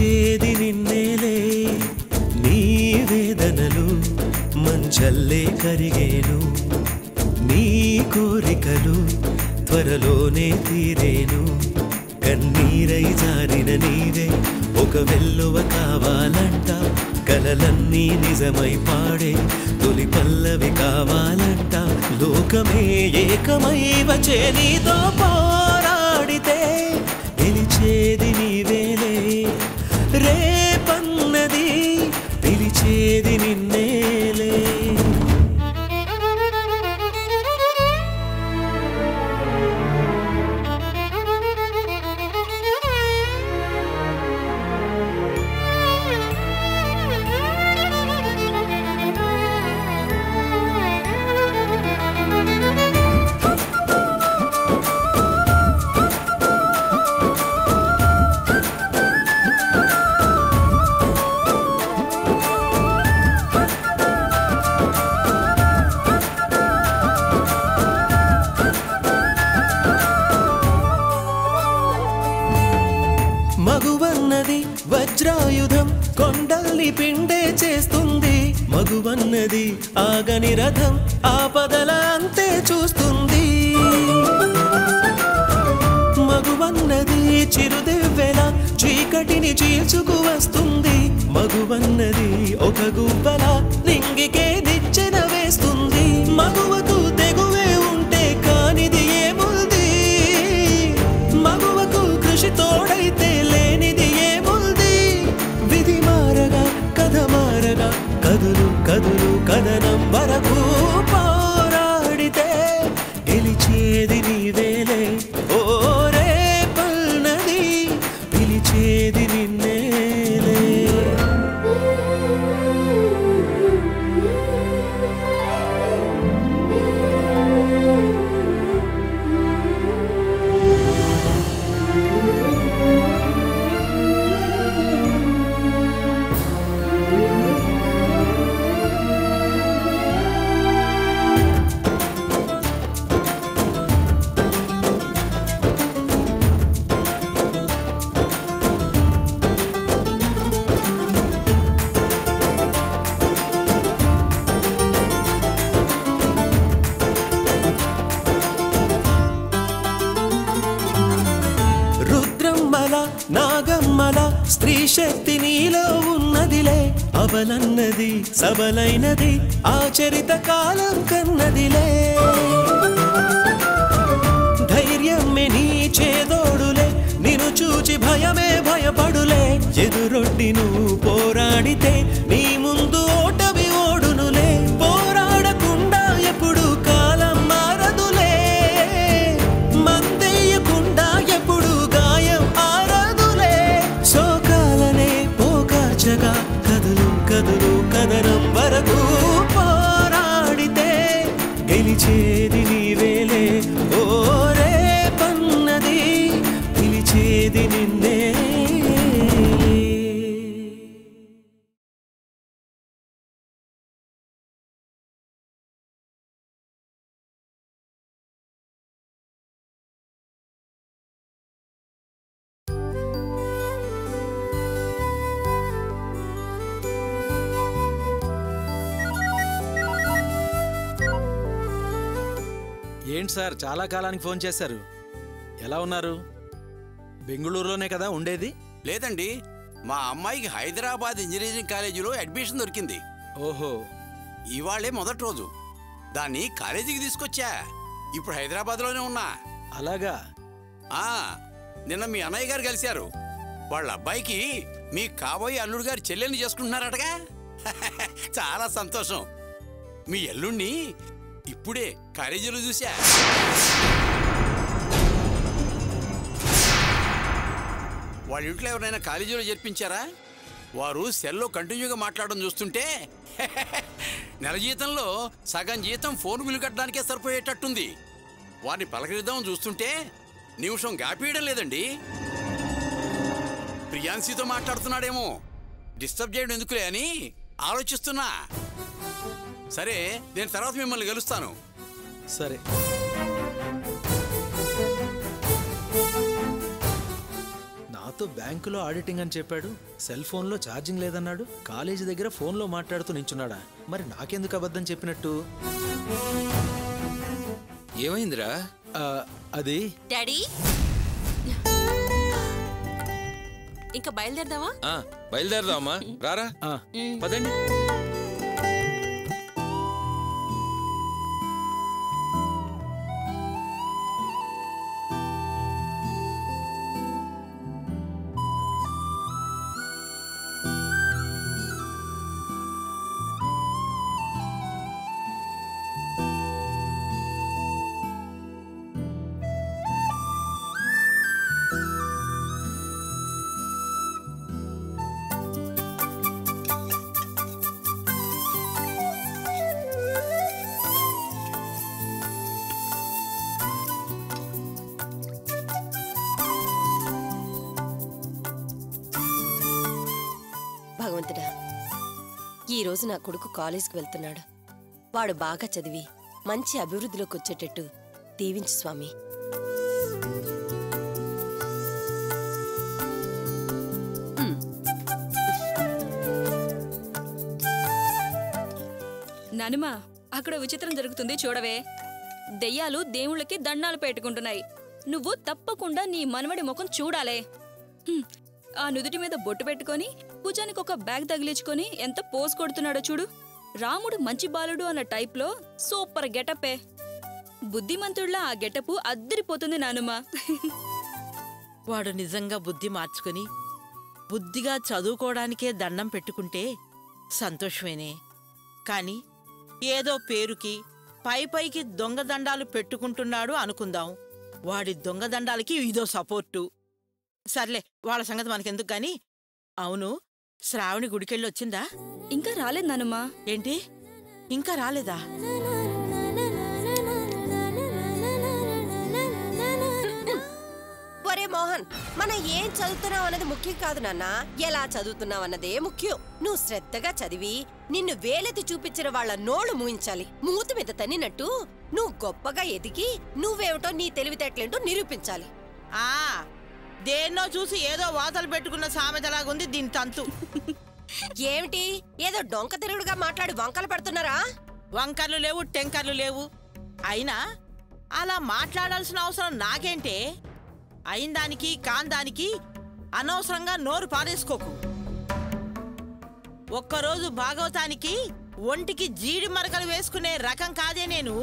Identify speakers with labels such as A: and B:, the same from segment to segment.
A: పిలిచేది నిన్నేలే నీ వేదనలు మంచల్లే కరిగేను నీ కోరికలు త్వరలోనే తీరేను కన్నీరై జారిన నీవే ఒక వెల్లువ కావాలంట కలలన్నీ నిజమై పాడే తొలి పల్లవి కావాలంట లోకమే ఏకమై వచ్చే నీతో పోరాడితే గెలిచేది నీవేలే రేపన్నది పిలిచేది నిన్నేలే మగువన్నది వజ్రాయుధం కొండల్ని పిండే చేస్తుంది మగువన్నది ఆగని రథం ఆపదల అంతే చూస్తుంది మగువన్నది చిరుదెవ్వెల చీకటిని చీల్చుకు వస్తుంది మగువన్నది ఒక గువ్వల నింగికే నిచ్చెన వేస్తుంది మగువకు తెగువే ఉంటే కానిది ఏముంది మగువకు కృషి తోడైతే లేనిది ఏముంది విధి మారగా కథ మారగా కదులు కదులు కథనం వరకు పోరాడితే గెలిచేది నీవేలే ఓ రేపల్నది పిలిచేది నిన్నేలే రుద్రమ్మల నాగమ్మల స్త్రీ శక్తి నీలో ఉన్నదిలే అవలన్నది సబలైనది ఆచరిత కాలం కన్నదిలే ధైర్యమే నీ చేదోడులే నిన్ను చూచి భయమే భయపడులే ఎదురొడ్డి నువ్వు పోరాడితే నీ ముందు ఓటమి ఓడునులే పోరాడకుండా ఎప్పుడు కాలం మారదులే మందేయకుండా ఎప్పుడు గాయం ఆరదులే శోకాలనే పోకార్చగా కదులు కదులు కదనం వరకు పోరాడితే గెలిచేది నీవేలే ఓ రేపన్నది పిలిచేది నిన్నే
B: ఏంటి సార్ చాలా కాలానికి ఫోన్ చేశారు ఎలా ఉన్నారు బెంగళూరులోనే కదా ఉండేది
C: లేదండి మా అమ్మాయికి హైదరాబాద్ ఇంజనీరింగ్ కాలేజీలో అడ్మిషన్ దొరికింది
B: ఓహో
C: ఇవాళే మొదటి రోజు దాన్ని కాలేజీకి తీసుకొచ్చా ఇప్పుడు హైదరాబాద్లోనే ఉన్నా
B: అలాగా
C: ఆ నిన్న మీ అన్నయ్య గారు కలిశారు వాళ్ళ అబ్బాయికి మీ కాబోయే అల్లుడు గారు చెల్లెల్ని చేసుకుంటున్నారటగా చాలా సంతోషం మీ అల్లుణ్ణి ఇప్పుడే కాలేజీలో చూసా వాళ్ళ ఇంట్లో ఎవరైనా కాలేజీలో చేర్పించారా వారు సెల్లో కంటిన్యూగా మాట్లాడడం చూస్తుంటే నెల జీతంలో సగం జీతం ఫోన్ బిల్లు కట్టడానికే సరిపోయేటట్టుంది వారిని పలకరిద్దాం చూస్తుంటే నిమిషం గాపీయడం లేదండి ప్రియాంశితో మాట్లాడుతున్నాడేమో డిస్టర్బ్ చేయడం ఎందుకులే అని ఆలోచిస్తున్నా సరే నేను తర్వాత మిమ్మల్ని కలుస్తాను
B: సరే నా నాతో బ్యాంకులో ఆడిటింగ్ అని చెప్పాడు సెల్ ఫోన్లో ఛార్జింగ్ లేదన్నాడు కాలేజీ దగ్గర ఫోన్లో మాట్లాడుతూ నించున్నాడా మరి నాకెందుకు అబద్ధం చెప్పినట్టు
D: ఏమైందిరా
B: ఆ, అది
E: డాడీ ఇంకా బయలుదేరదామా
D: ఆ, బయలుదేరదామా రారా
B: ఆ,
D: పదండి
E: భగవంతుడా ఈ రోజు నా కొడుకు కాలేజీకి వెళ్తున్నాడు వాడు బాగా చదివి మంచి అభివృద్ధిలోకి వచ్చేటట్టు దీవించు స్వామి
F: ననుమా అక్కడ విచిత్రం జరుగుతుంది చూడవే దెయ్యాలు దేవుళ్ళకి దండాలు పెట్టుకుంటున్నాయి నువ్వు తప్పకుండా నీ మనవడి ముఖం చూడాలే హ్మ్, ఆ నుదుటి మీద బొట్టు పెట్టుకొని భుజానికి ఒక బ్యాగ్ తగిలించుకొని ఎంత పోస్ కొడుతున్నాడో చూడు రాముడు మంచి బాలుడు అన్న టైప్లో సూపర్ గెటప్పే బుద్ధిమంతుడిలా ఆ గెటపు అద్దరిపోతుంది నానుమా
G: వాడు నిజంగా బుద్ధి మార్చుకుని బుద్ధిగా చదువుకోవడానికే దండం పెట్టుకుంటే సంతోషమేనే కాని ఏదో పేరుకి పై పైకి దొంగదండాలు పెట్టుకుంటున్నాడు అనుకుందాం వాడి దొంగదండాలకి ఇదో సపోర్టు సర్లే వాళ్ళ సంగతి మనకెందుకు గాని అవును శ్రావణి గుడికెళ్ళి వచ్చిందా
F: ఇంకా రాలేదు నానుమా
G: ఏంటి ఇంకా రాలేదా
E: ఒరే మోహన్ మనం ఏం చదువుతున్నావు అన్నది ముఖ్యం కాదు నాన్న ఎలా చదువుతున్నావు అన్నదే ముఖ్యం నువ్వు శ్రద్ధగా చదివి నిన్ను వేలెత్తి చూపించిన వాళ్ళ నోళ్లు మూయించాలి మూతి మీద తన్నినట్టు నువ్వు గొప్పగా ఎదిగి నువ్వేమిటో నీ తెలివితేటలేంటో నిరూపించాలి
G: ఆ దేన్నో చూసి ఏదో వాతలు పెట్టుకున్న సామెతలాగుంది దీని తంతు
E: ఏమిటి ఏదో డొంక తిరుగుడుగా మాట్లాడి వంకలు పెడుతున్నారా
G: వంకర్లు లేవు టెంకర్లు లేవు అయినా అలా మాట్లాడాల్సిన అవసరం నాకేంటే అయిందానికి కాందానికి అనవసరంగా నోరు పారేసుకోకు ఒక్కరోజు భాగవతానికి ఒంటికి జీడి మరకలు వేసుకునే రకం కాదే నేను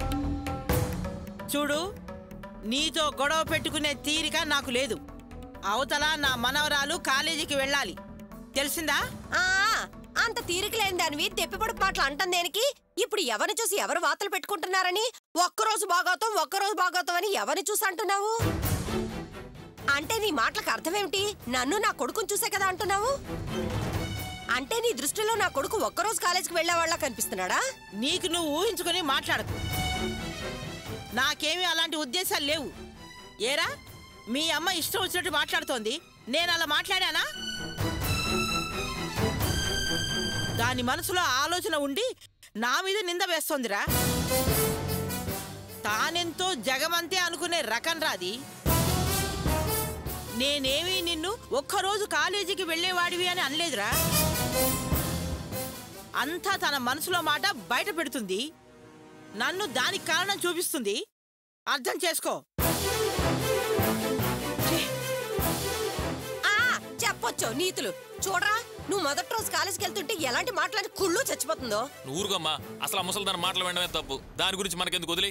G: చూడు నీతో గొడవ పెట్టుకునే తీరిక నాకు లేదు అవతల నా మనవరాలు కాలేజీకి వెళ్ళాలి తెలిసిందా
E: ఆ అంత తీరిక లేని దానివి దెప్పిపడి పాటలు అంటాం దేనికి ఇప్పుడు ఎవరిని చూసి ఎవరు వాతలు పెట్టుకుంటున్నారని ఒక్కరోజు బాగోతాం ఒక్కరోజు బాగోతాం అని ఎవరిని చూసి అంటున్నావు అంటే నీ మాటలకు అర్థమేమిటి నన్ను నా కొడుకుని చూసే కదా అంటున్నావు అంటే నీ దృష్టిలో నా కొడుకు ఒక్కరోజు కాలేజీకి వెళ్ళేవాళ్ళ కనిపిస్తున్నాడా
G: నీకు నువ్వు ఊహించుకొని మాట్లాడకు నాకేమీ అలాంటి ఉద్దేశాలు లేవు ఏరా మీ అమ్మ ఇష్టం వచ్చినట్టు మాట్లాడుతోంది నేను అలా మాట్లాడానా దాని మనసులో ఆలోచన ఉండి నా మీద నింద వేస్తోందిరా తానెంతో జగమంతే అనుకునే రకం రాది నేనేమీ నిన్ను ఒక్కరోజు కాలేజీకి వెళ్ళేవాడివి అని అనలేదురా అంతా తన మనసులో మాట బయట పెడుతుంది నన్ను దానికి కారణం చూపిస్తుంది అర్థం చేసుకో
E: ఆ చెప్పొచ్చు నీతులు చూడరా నువ్వు మొదటి రోజు కాలేజీకి వెళ్తుంటే ఎలాంటి మాట్లాడి కుళ్ళు చచ్చిపోతుందో
H: నువ్వు ఊరుకోమ్మా అసలు ఆ ముసలి దాని మాటలు వినడమే తప్పు దాని గురించి మనకెందుకు వదిలే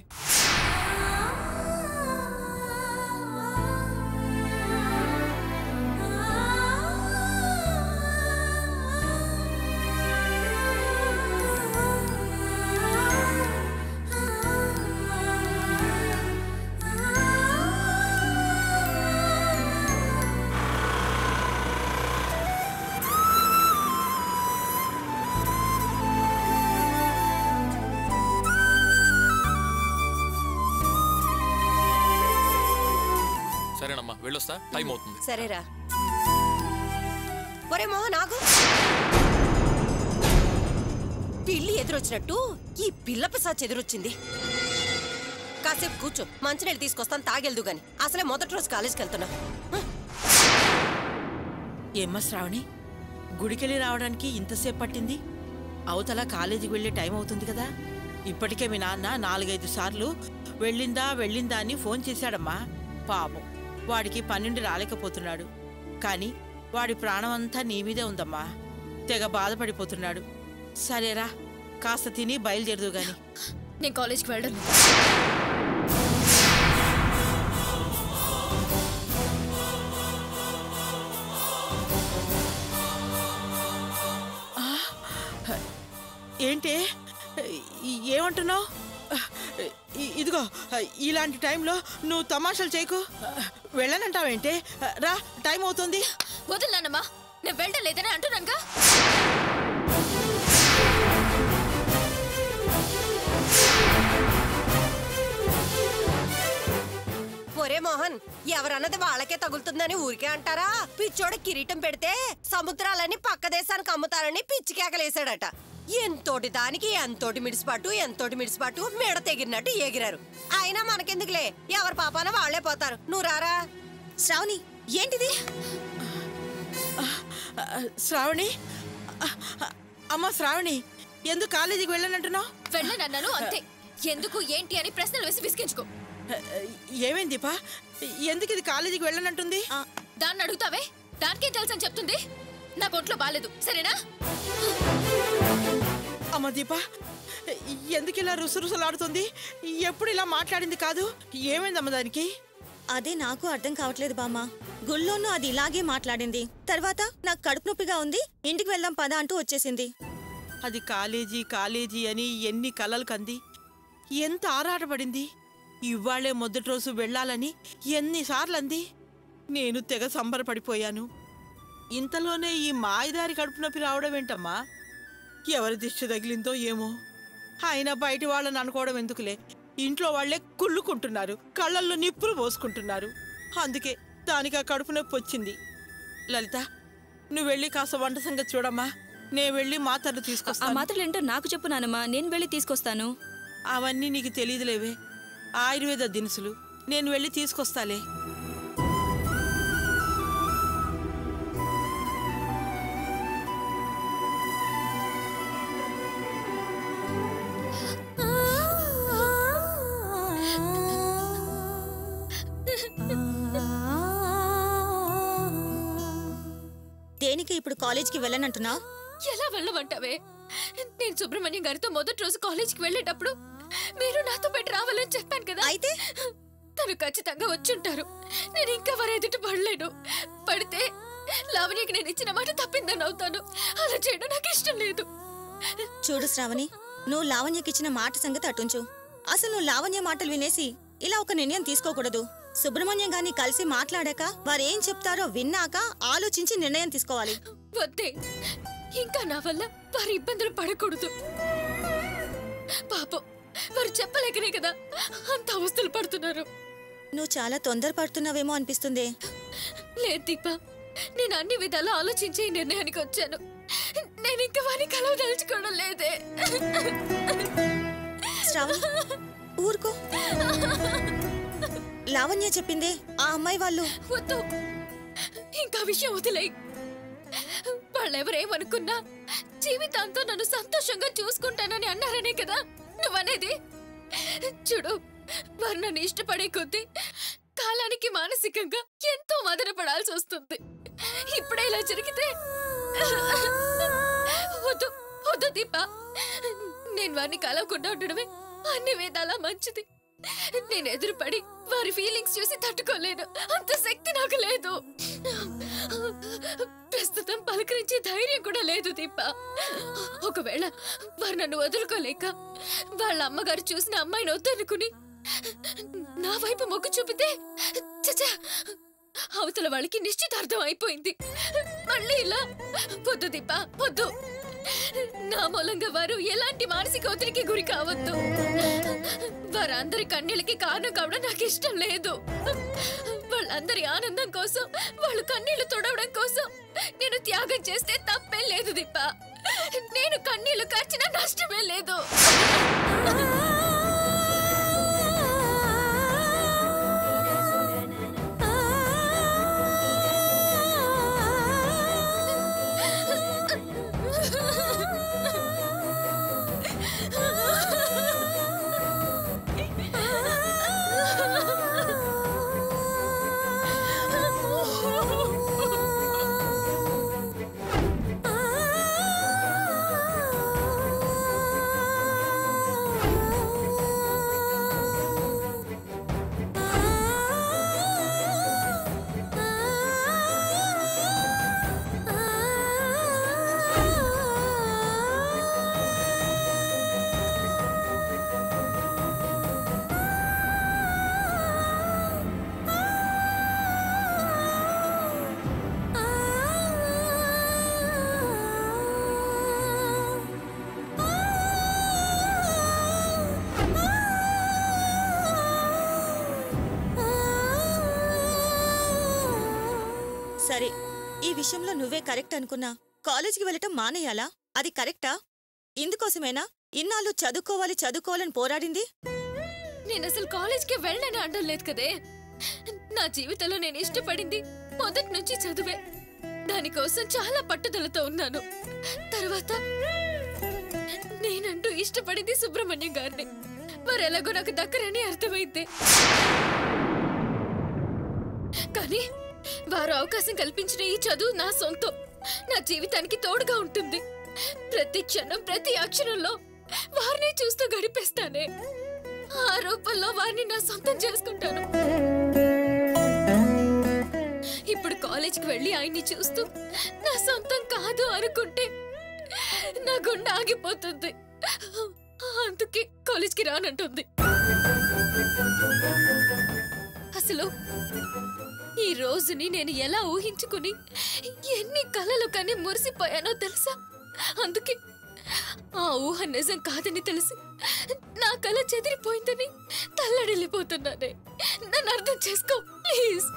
H: సరేనమ్మా వెళ్ళొస్తా టైం అవుతుంది
E: సరేరా ఒరే మోహన్ ఆగు పిల్లి ఎదురొచ్చినట్టు ఈ పిల్ల పిశాచ్ ఎదురొచ్చింది కాసేపు కూర్చో మంచినీళ్ళు తీసుకొస్తాను తాగెళ్దు గాని అసలే మొదటి రోజు కాలేజీకి వెళ్తున్నా హ.
G: ఏమ్మా శ్రావణి గుడికెళ్ళి రావడానికి ఇంతసేపు పట్టింది అవతల కాలేజీకి వెళ్ళే టైం అవుతుంది కదా ఇప్పటికే మీ నాన్న నాలుగైదు సార్లు వెళ్ళిందా వెళ్ళిందా అని ఫోన్ చేశాడమ్మా పాపం వాడికి పన్నెండు రాలేకపోతున్నాడు కానీ వాడి ప్రాణం అంతా నీ మీదే ఉందమ్మా తెగ బాధపడిపోతున్నాడు సరేరా కాస్త తిని బయలుదేరదు గాని
F: నేను కాలేజ్కి వెళ్ళను
G: ఏంటి ఈ- ఏమంటున్నావు ఇ- ఇదిగో ఇలాంటి టైంలో నువ్వు తమాషాలు చేయకు వెళ్ళనంటావేంటి రా టైం అవుతుంది
F: వదిలినానమ్మా నేను వెళ్ళలేదని అంటున్నానుగా
E: ఒరే మోహన్ ఎవరన్నది వాళ్ళకే తగులుతుందని ఊరికే అంటారా పిచ్చోడు కిరీటం పెడితే సముద్రాలని పక్క దేశానికి అమ్ముతారని పిచ్చి కేకలేసాడట ఎంతోటి దానికి ఎంతోటి మిడిసిపాటు ఎంతోటి మిడిసిపాటు మెడ తెగిరినట్టు ఎగిరారు అయినా మనకెందుకులే ఎవరి పాపాన వాళ్లే పోతారు నువ్వు రారా
I: శ్రావణి ఏంటిది
G: శ్రావణి అమ్మ శ్రావణి ఎందుకు కాలేజీకి వెళ్ళనంటున్నావు
F: వెళ్ళనన్నాను అంతే ఎందుకు ఏంటి అని ప్రశ్నలు వేసి విసిగించుకో
G: ఏమైంది దీపా ఎందుకు ఇది కాలేజీకి వెళ్ళనంటుంది
F: దాన్ని అడుగుతావే దానికేం తెలుసని చెప్తుంది నాకు ఒంట్లో బాలేదు సరేనా
G: అమ్మ దీపా ఎందుకు ఇలా రుసరుసలాడుతుంది ఎప్పుడు ఇలా మాట్లాడింది కాదు ఏమైందమ్మ దానికి
I: అదే నాకు అర్థం కావట్లేదు బామ్మ గుళ్ళోనూ అది ఇలాగే మాట్లాడింది తర్వాత నాకు కడుపు నొప్పిగా ఉంది ఇంటికి వెళ్దాం పదా అంటూ వచ్చేసింది
G: అది కాలేజీ కాలేజీ అని ఎన్ని కలలు కంది ఎంత ఆరాటపడింది ఇవాళే మొదటి రోజు వెళ్ళాలని ఎన్నిసార్లు అంది నేను తెగ సంబరపడిపోయాను ఇంతలోనే ఈ మాయదారి కడుపు నొప్పి రావడం ఏంటమ్మా ఎవరి దిష్టి తగిలిందో ఏమో అయినా బయట వాళ్ళని అనుకోవడం ఎందుకులే ఇంట్లో వాళ్లే కుళ్ళుకుంటున్నారు కళ్ళల్లో నిప్పులు పోసుకుంటున్నారు అందుకే దానికి ఆ కడుపు నొప్పి వచ్చింది లలిత నువ్వు వెళ్ళి కాస్త వంట సంగతి చూడమ్మా నేను వెళ్ళి మాతలు
F: ఆ
G: తీసుకొస్తాను
F: మాత్రలేంటో నాకు చెప్పు నానమ్మా నేను వెళ్ళి తీసుకొస్తాను
G: అవన్నీ నీకు తెలియదులేవే ఆయుర్వేద దినుసులు నేను వెళ్ళి తీసుకొస్తాలే
I: దేనికి ఇప్పుడు కాలేజ్కి వెళ్ళనంటున్నావు
F: ఎలా వెళ్ళమంటావే నేను సుబ్రహ్మణ్యం గారితో మొదటి రోజు కాలేజీకి వెళ్ళేటప్పుడు మీరు నాతో పెట్టి రావాలని చెప్పాను కదా
I: అయితే
F: తను ఖచ్చితంగా వచ్చుంటారు నేను ఇంకా వారి ఎదుట పడలేను పడితే లావణ్యకి నేను ఇచ్చిన మాట తప్పిందని అవుతాను అలా చేయడం నాకు ఇష్టం లేదు
I: చూడు శ్రావణి నువ్వు లావణ్యకిచ్చిన మాట సంగతి అటుంచు అసలు నువ్వు లావణ్య మాటలు వినేసి ఇలా ఒక నిర్ణయం తీసుకోకూడదు సుబ్రహ్మణ్యం గారిని కలిసి మాట్లాడాక వారేం చెప్తారో విన్నాక ఆలోచించి నిర్ణయం తీసుకోవాలి
F: వద్దే ఇంకా నా వల్ల వారి ఇబ్బందులు పడకూడదు పాపం వారు చెప్పలేకనే కదా అంత అవస్థలు పడుతున్నారు
I: నువ్వు చాలా తొందరపడుతున్నావేమో అనిపిస్తుంది
F: లేదు దీప నేను అన్ని విధాలు ఆలోచించి ఈ నిర్ణయానికి వచ్చాను నేను ఇంకా వారిని కలవదలుచుకోవడం లేదే
I: శ్రావణి ఊరుకో లావణ్య చెప్పిందే ఆ అమ్మాయి వాళ్ళు
F: వద్దు ఇంకా విషయం వదిలేయ్ వాళ్ళెవరేమనుకున్నా జీవితాంతం నన్ను సంతోషంగా చూసుకుంటానని అన్నారనే కదా నువ్వనేది చూడు వారు నన్ను ఇష్టపడే కొద్దీ కాలానికి మానసికంగా ఎంతో మదన పడాల్సి వస్తుంది ఇప్పుడే ఇలా జరిగితే వద్దు వద్దు దీప నేను వారిని కలవకుండా ఉండడమే అన్ని విధాలా మంచిది నేను ఎదురుపడి వారి ఫీలింగ్స్ చూసి తట్టుకోలేను అంత శక్తి నాకు లేదు ప్రస్తుతం పలకరించే ధైర్యం కూడా లేదు దీప ఒకవేళ వారు నన్ను వదులుకోలేక వాళ్ళ అమ్మగారు చూసిన అమ్మాయిని వద్దనుకుని నా వైపు మొగ్గు చూపితే చచా అవతల వాళ్ళకి నిశ్చితార్థం అయిపోయింది మళ్ళీ ఇలా వద్దు దీప వద్దు నా మూలంగా వారు ఎలాంటి మానసిక ఒత్తిడికి గురి కావద్దు వారందరి కన్నీళ్ళకి కారణం కావడం నాకు ఇష్టం లేదు వాళ్ళందరి ఆనందం కోసం వాళ్ళు కన్నీళ్లు తొడవడం కోసం నేను త్యాగం చేస్తే తప్పే లేదు దీప నేను కన్నీళ్లు కార్చిన నష్టమే లేదు
I: సరే ఈ విషయంలో నువ్వే కరెక్ట్ అనుకున్నా కాలేజీకి వెళ్ళటం మానేయాలా అది కరెక్టా ఇందుకోసమేనా ఇన్నాళ్ళు చదువుకోవాలి చదువుకోవాలని పోరాడింది
J: నేను అసలు కాలేజ్కి వెళ్ళని అనడం లేదు కదే నా జీవితంలో నేను ఇష్టపడింది మొదటి నుంచి చదువే దానికోసం చాలా పట్టుదలతో ఉన్నాను తర్వాత నేనంటూ ఇష్టపడింది సుబ్రహ్మణ్యం గారిని మరి ఎలాగో నాకు దక్కరని అర్థమైంది కానీ వారు అవకాశం కల్పించిన ఈ చదువు నా సొంతం నా జీవితానికి తోడుగా ఉంటుంది ప్రతి క్షణం ప్రతి అక్షరంలో వారిని చూస్తూ గడిపేస్తానే ఆ రూపంలో వారిని నా సొంతం చేసుకుంటాను ఇప్పుడు కాలేజ్కి వెళ్ళి ఆయన్ని చూస్తూ నా సొంతం కాదు అనుకుంటే నా గుండె ఆగిపోతుంది అందుకే కాలేజ్కి రానంటుంది అసలు ఈ రోజుని నేను ఎలా ఊహించుకుని ఎన్ని కలలు కని మురిసిపోయానో తెలుసా అందుకే ఆ ఊహ నిజం కాదని తెలిసి నా కల చెదిరిపోయిందని తల్లడిల్లిపోతున్నానే నన్ను అర్థం చేసుకో ప్లీజ్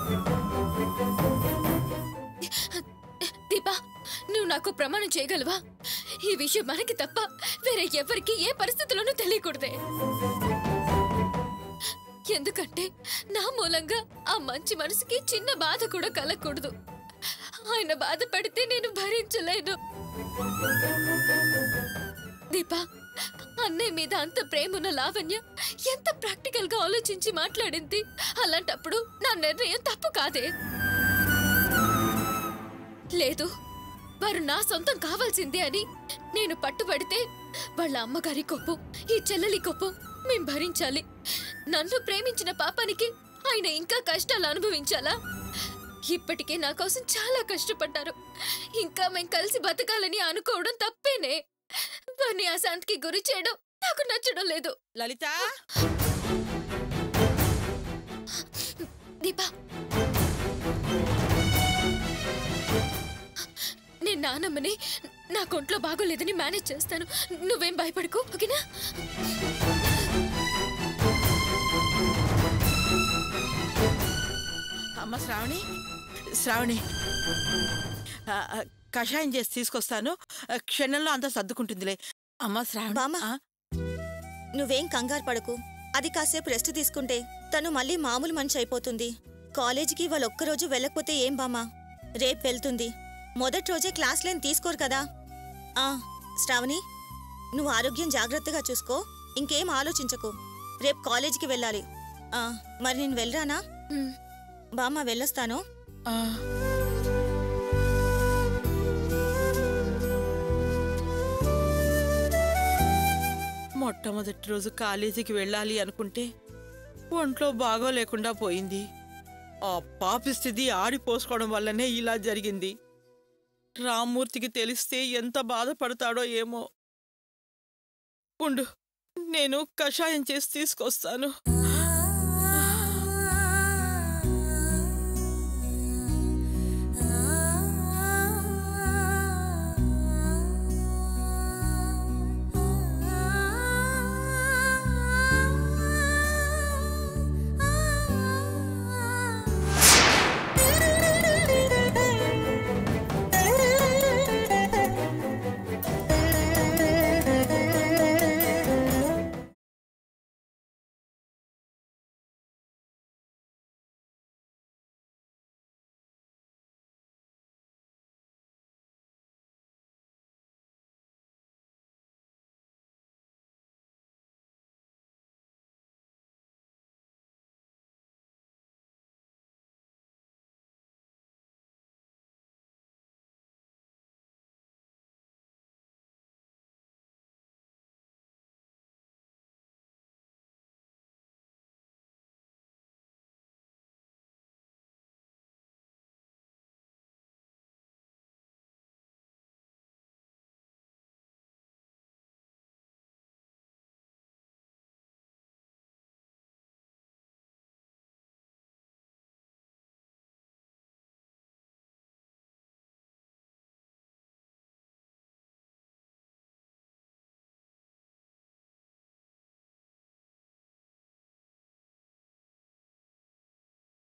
J: దీపా నువ్వు నాకు ప్రమాణం చేయగలవా ఈ విషయం మనకి తప్ప వేరే ఎవరికి ఏ పరిస్థితుల్లోనూ తెలియకూడదే ఎందుకంటే నా మూలంగా ఆ మంచి మనసుకి చిన్న బాధ కూడా కలగకూడదు ఆయన బాధ పడితే నేను భరించలేను దీపా అన్నయ్య మీద అంత ప్రేమున్న లావణ్య ఎంత ప్రాక్టికల్ గా ఆలోచించి మాట్లాడింది అలాంటప్పుడు నా నిర్ణయం తప్పు కాదే లేదు వారు నా సొంతం కావాల్సిందే అని నేను పట్టుబడితే వాళ్ళ అమ్మగారి కోపం ఈ చెల్లెలి కోపం మేం భరించాలి నన్ను ప్రేమించిన పాపానికి ఆయన ఇంకా కష్టాలు అనుభవించాలా ఇప్పటికే నా కోసం చాలా కష్టపడ్డారు ఇంకా మేం కలిసి బతకాలని అనుకోవడం తప్పేనే వారిని అశాంతికి గురి చేయడం నాకు నచ్చడం లేదు
G: లలిత
J: దీపా నేను నానమ్మని నా కొంట్లో బాగోలేదని మేనేజ్ చేస్తాను నువ్వేం భయపడకు ఓకేనా
G: అమ్మ శ్రావణి శ్రావణి ఆ, ఆ, కషాయం చేసి తీసుకొస్తాను ఆ, క్షణంలో అంతా సర్దుకుంటుందిలే అమ్మ శ్రావణి
I: బామ్మ.
G: ఆ,
I: నువ్వేం కంగారు పడకు అది కాసేపు రెస్ట్ తీసుకుంటే తను మళ్ళీ మామూలు మనిషి అయిపోతుంది కాలేజీకి వాళ్ళు ఒక్కరోజు వెళ్ళకపోతే ఏం బామా రేపు వెళ్తుంది మొదటి రోజే క్లాస్లేం తీసుకోరు కదా ఆ శ్రావణి నువ్వు ఆరోగ్యం జాగ్రత్తగా చూసుకో ఇంకేం ఆలోచించకు రేపు కాలేజీకి వెళ్ళాలి ఆ, మరి నేను వెళ్ళరానా
J: ఉమ్.
I: బామ్మ వెళ్ళొస్తాను
G: ఆ. మొట్టమొదటి రోజు కాలేజీకి వెళ్ళాలి అనుకుంటే ఒంట్లో బాగోలేకుండా పోయింది ఆ పాపి స్థితి ఆడిపోసుకోవడం వల్లనే ఇలా జరిగింది రామ్మూర్తికి తెలిస్తే ఎంత బాధపడతాడో ఏమో ఉండు నేను కషాయం చేసి తీసుకొస్తాను